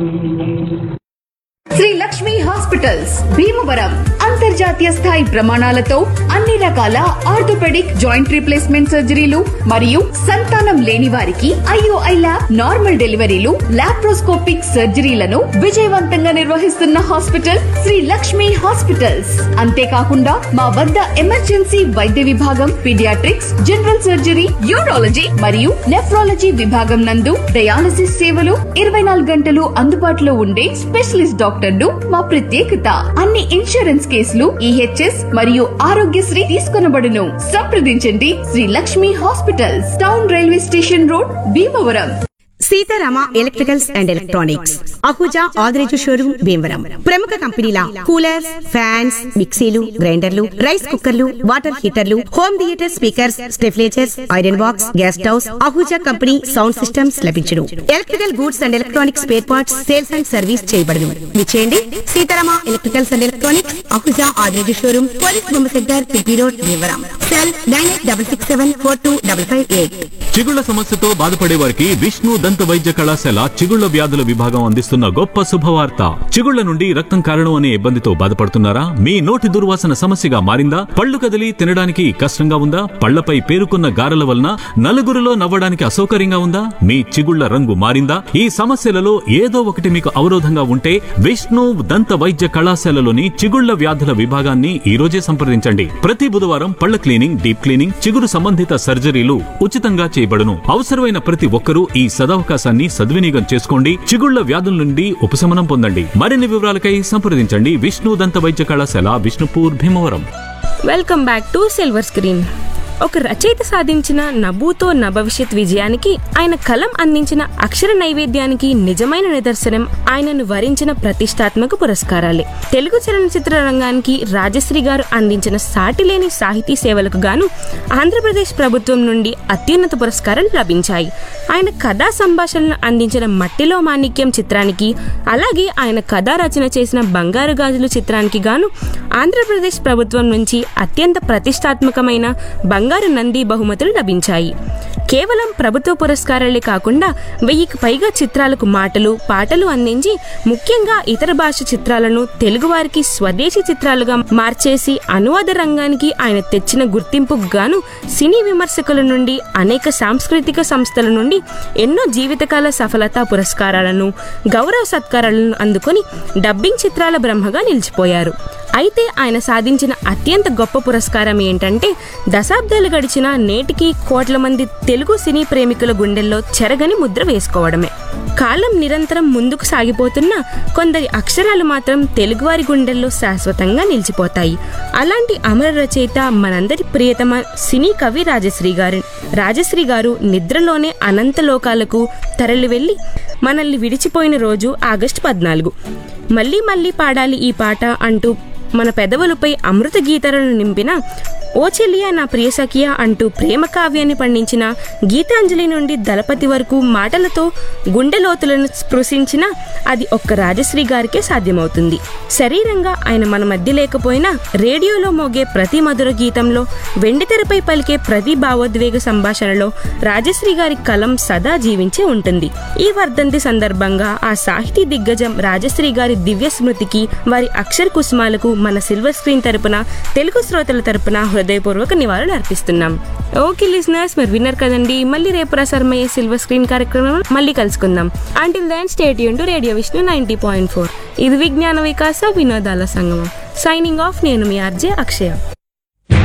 Shri Lakshmi hospitals Bhimavaram అంతర్జాతీయ స్థాయి ప్రమాణాలతో అన్ని రకాల ఆర్థోపెడిక్ జాయింట్ రీప్లేస్మెంట్ సర్జరీలు మరియు సంతానం లేని వారికి ఐఓఐ ల్యాబ్ నార్మల్ డెలివరీలు లాప్రోస్కోపిక్ సర్జరీలను విజయవంతంగా నిర్వహిస్తున్న హాస్పిటల్ శ్రీ లక్ష్మి హాస్పిటల్స్ అంతేకాకుండా మా వద్ద ఎమర్జెన్సీ వైద్య విభాగం పీడియాట్రిక్స్ జనరల్ సర్జరీ యూరాలజీ మరియు నెఫ్రాలజీ విభాగం నందు డయాలసిస్ సేవలు ఇరవై నాలుగు గంటలు అందుబాటులో ఉండే స్పెషలిస్ట్ డాక్టర్లు మా ప్రత్యేకత అన్ని ఇన్సూరెన్స్ కేసులు ఈహెచ్ఎస్ మరియు ఆరోగ్యశ్రీ తీసుకొనబడును సంప్రదించండి Sri Lakshmi hospitals town railway station road Bhimavaram Seetharama electricals and electronics Ahuja Adireju showroom Bhimavaram ప్రముఖ కంపెనీల కూలర్స్ ఫ్యాన్స్ మిక్సీలు గ్రైండర్లు రైస్ కుక్కర్లు వాటర్ హీటర్లు హోమ్ థియేటర్ స్పీకర్స్ స్టెఫ్లేచర్స్ iron box gas stoves Ahuja company sound systems లభించును electrical goods and electronics spare parts sales and service చేయబడును విచేయండి Seetharama electricals and electronics Ahuja Adireju showroom police బొమ్మ centre PP road Bhimavaram cell nine eight double six seven four two double five eight చిగుళ్ల సమస్యతో బాధపడే వారికి విష్ణు దంత వైద్య కళాశాల చిగుళ్ల వ్యాధుల విభాగం అందిస్తున్న గొప్ప శుభవార్త చిగుళ్ల నుండి రక్తం కారణం అనే ఇబ్బందితో బాధపడుతున్నారా మీ నోటి దుర్వాసన సమస్యగా మారిందా పళ్ళు కదిలి తినడానికి కష్టంగా ఉందా పళ్లపై పేరుకున్న గారెల వలన నలుగురిలో నవ్వడానికి అసౌకర్యంగా ఉందా మీ చిగుళ్ల రంగు మారిందా ఈ సమస్యలలో ఏదో ఒకటి మీకు అవరోధంగా ఉంటే విష్ణు దంత వైద్య కళాశాలలోని చిగుళ్ల వ్యాధుల విభాగాన్ని ఈ రోజే సంప్రదించండి ప్రతి బుధవారం పళ్ల క్లీనింగ్ డీప్ క్లీనింగ్ చిగురు సంబంధిత సర్జరీలు ఉచితంగా చేయబడును అవసరమైన ప్రతి ఒక్కరూ ఈ సదవకాశాన్ని సద్వినియోగం చేసుకోండి చిగుళ్ల వ్యాధుల నుండి ఉపశమనం పొందండి మరిన్ని వివరాలకై సంప్రదించండి విష్ణు దంత వైద్య కళాశాల Vishnupur Bhimavaram welcome back to silver screen ఒక రచయిత సాధించిన నభూతో నభవిష్యత్ విజయానికి ఆయన కలం అందించిన అక్షర నైవేద్యానికి నిజమైన నిదర్శనం ఆయనను వరించిన ప్రతిష్టాత్మక పురస్కారాలే తెలుగు చలనచిత్ర రంగానికి రాజశ్రీ గారు అందించిన సాటిలేని సాహితీ సేవలకు గాను ఆంధ్రప్రదేశ్ ప్రభుత్వం నుండి అత్యున్నత పురస్కారాలు లభించాయి ఆయన కథా సంభాషణలు అందించిన మట్టిలో మాణిక్యం చిత్రానికి అలాగే ఆయన కథా రచన చేసిన బంగారు గాజులు చిత్రానికి గాను ఆంధ్రప్రదేశ్ ప్రభుత్వం నుంచి అత్యంత ప్రతిష్టాత్మకమైన బంగారు నంది బహుమతులు లభించాయి కేవలం ప్రభుత్వ పురస్కారాలే కాకుండా వెయ్యికి పైగా చిత్రాలకు మాటలు పాటలు అందించి ముఖ్యంగా ఇతర భాష చిత్రాలను తెలుగువారికి స్వదేశీ చిత్రాలుగా మార్చేసి అనువాద రంగానికి ఆయన తెచ్చిన గుర్తింపుకు గాను సినీ విమర్శకుల నుండి అనేక సాంస్కృతిక సంస్థల నుండి ఎన్నో జీవితకాల సఫలతా పురస్కారాలను గౌరవ సత్కారాలను అందుకొని డబ్బింగ్ చిత్రాల బ్రహ్మగా నిలిచిపోయారు అయితే ఆయన సాధించిన అత్యంత గొప్ప పురస్కారం ఏంటంటే దశాబ్దాలు గడిచిన నేటికి కోట్ల మంది తెలుగు సినీ ప్రేమికుల గుండెల్లో చెరగని ముద్ర వేసుకోవడమే కాలం నిరంతరం ముందుకు సాగిపోతున్న కొందరి అక్షరాలు మాత్రం తెలుగువారి గుండెల్లో శాశ్వతంగా నిలిచిపోతాయి అలాంటి అమర రచయిత మనందరి ప్రియతమ సినీ కవి రాజశ్రీ గారు రాజశ్రీ గారు నిద్రలోనే అనంత లోకాలకు తరలి వెళ్ళి మనల్ని విడిచిపోయిన రోజు ఆగస్టు పద్నాలుగు మళ్ళీ మళ్ళీ పాడాలి ఈ పాట అంటూ మన పెదవులపై అమృత గీతాలను నింపిన ఓ చెల్లియా నా ప్రియ సఖియా అంటూ ప్రేమ కావ్యాన్ని పండించిన గీతాంజలి నుండి దళపతి వరకు మాటలతో గుండె లోతులను స్పృశించిన అది ఒక్క రాజశ్రీ గారికే సాధ్యమవుతుంది శరీరంగా ఆయన మన మధ్య లేకపోయినా రేడియోలో మోగే ప్రతి మధుర గీతంలో వెండితెరపై పలికే ప్రతి భావోద్వేగ సంభాషణలో రాజశ్రీ గారి కలం సదా జీవించే ఉంటుంది ఈ వర్ధంతి సందర్భంగా ఆ సాహితీ దిగ్గజం రాజశ్రీ గారి దివ్య స్మృతికి వారి అక్షర కుసుమాలకు మన సిల్వర్ స్క్రీన్ తరపున తెలుగు శ్రోతల తరపున హృదయపూర్వక నివాళులు అర్పిస్తున్నాం ఓకే లిజనర్స్ మీరు విన్నారు కదండి మళ్ళీ రేపు ప్రసారమయ్యే సిల్వర్ స్క్రీన్ కార్యక్రమం మళ్ళీ కలుసుకుందాం అంటిల్ దెన్ స్టేట్ యూన్ to radio Vishnu ninety point four ఇది విజ్ఞాన వికాస వినోదాల సంగమం సైనింగ్ ఆఫ్ నేను మీ ఆర్జే అక్షయ